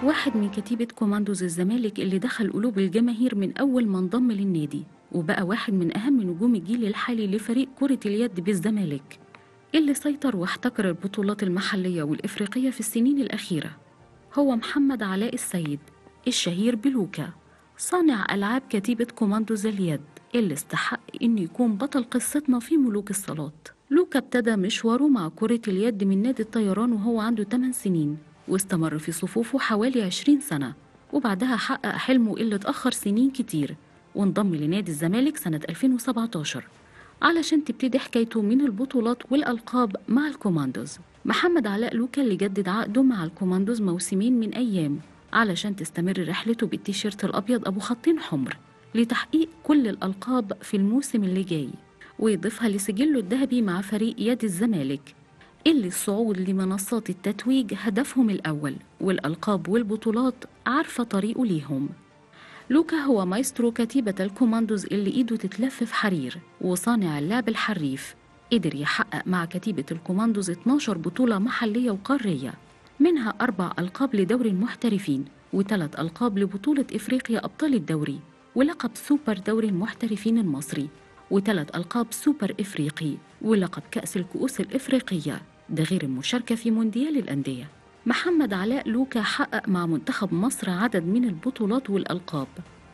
واحد من كتيبة كوماندوز الزمالك اللي دخل قلوب الجماهير من أول ما انضم للنادي وبقى واحد من أهم نجوم الجيل الحالي لفريق كرة اليد بالزمالك اللي سيطر واحتكر البطولات المحلية والإفريقية في السنين الأخيرة هو محمد علاء السيد الشهير بلوكا صانع ألعاب كتيبة كوماندوز اليد اللي استحق إنه يكون بطل قصتنا في ملوك الصالات لوكا ابتدى مشواره مع كرة اليد من نادي الطيران وهو عنده 8 سنين واستمر في صفوفه حوالي 20 سنة وبعدها حقق حلمه اللي اتأخر سنين كتير وانضم لنادي الزمالك سنة 2017 علشان تبتدي حكايته من البطولات والألقاب مع الكوماندوز محمد علاء لوكا اللي جدد عقده مع الكوماندوز موسمين من أيام علشان تستمر رحلته بالتيشيرت الأبيض أبو خطين حمر لتحقيق كل الألقاب في الموسم اللي جاي ويضيفها لسجله الذهبي مع فريق يد الزمالك اللي الصعود لمنصات التتويج هدفهم الأول والألقاب والبطولات عارفة طريقه ليهم لوكا هو مايسترو كتيبة الكوماندوز اللي إيده تتلف في حرير وصانع اللعب الحريف قدر يحقق مع كتيبة الكوماندوز 12 بطولة محلية وقارية منها أربع ألقاب لدوري المحترفين وثلاث ألقاب لبطولة إفريقيا أبطال الدوري ولقب سوبر دوري المحترفين المصري وثلاث ألقاب سوبر إفريقي ولقب كأس الكؤوس الإفريقية ده غير المشاركة في مونديال الأندية محمد علاء لوكا حقق مع منتخب مصر عدد من البطولات والألقاب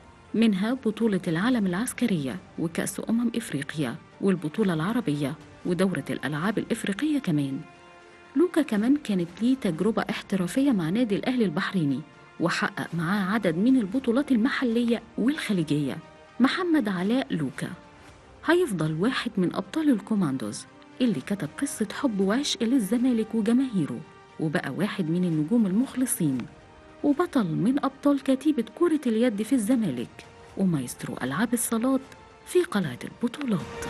منها بطولة العالم العسكرية وكأس أمم إفريقيا والبطولة العربية ودورة الألعاب الإفريقية كمان لوكا كمان كانت ليه تجربة احترافية مع نادي الأهلي البحريني وحقق معاه عدد من البطولات المحلية والخليجية محمد علاء لوكا هيفضل واحد من أبطال الكوماندوز اللي كتب قصة حب وعشق للزمالك وجماهيره وبقى واحد من النجوم المخلصين وبطل من أبطال كتيبة كرة اليد في الزمالك ومايسترو ألعاب الصالات في قلعة البطولات